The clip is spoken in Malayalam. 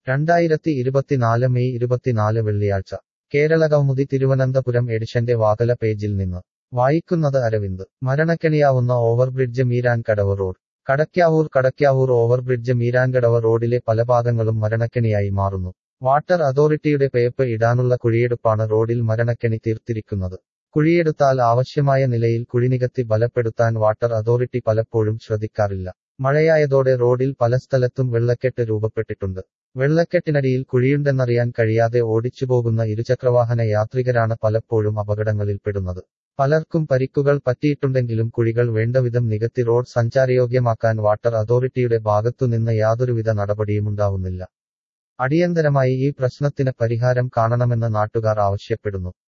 രണ്ടായിരത്തി ഇരുപത്തിനാല് മെയ് ഇരുപത്തിനാല് വെള്ളിയാഴ്ച കേരള കൗമുദി തിരുവനന്തപുരം എഡിഷന്റെ വാകല പേജിൽ നിന്ന് വായിക്കുന്നത് അരവിന്ദ് മരണക്കെണിയാവുന്ന overbridge Meerankadavu road Kadakkavoor Kadakkavoor overbridge Meerankadavu റോഡിലെ പല ഭാഗങ്ങളും മരണക്കെണിയായി മാറുന്നു വാട്ടർ അതോറിറ്റിയുടെ പേപ്പ് ഇടാനുള്ള കുഴിയെടുപ്പാണ് റോഡിൽ മരണക്കെണി തീർത്തിരിക്കുന്നത് കുഴിയെടുത്താൽ ആവശ്യമായ നിലയിൽ കുഴിനികത്തി ബലപ്പെടുത്താൻ വാട്ടർ അതോറിറ്റി പലപ്പോഴും ശ്രദ്ധിക്കാറില്ല മഴയായതോടെ റോഡിൽ പല സ്ഥലത്തും വെള്ളക്കെട്ട് രൂപപ്പെട്ടിട്ടുണ്ട് വെള്ളക്കെട്ടിനടിയിൽ കുഴിയുണ്ടെന്നറിയാൻ കഴിയാതെ ഓടിച്ചുപോകുന്ന ഇരുചക്രവാഹന യാത്രികരാണ് പലപ്പോഴും അപകടങ്ങളിൽപ്പെടുന്നത് പലർക്കും പരിക്കുകൾ പറ്റിയിട്ടുണ്ടെങ്കിലും കുഴികൾ വേണ്ടവിധം നികത്തി റോഡ് സഞ്ചാരയോഗ്യമാക്കാൻ വാട്ടർ അതോറിറ്റിയുടെ ഭാഗത്തുനിന്ന് യാതൊരുവിധ നടപടിയുമുണ്ടാവുന്നില്ല അടിയന്തരമായി ഈ പ്രശ്നത്തിന് പരിഹാരം കാണണമെന്ന് നാട്ടുകാർ ആവശ്യപ്പെടുന്നു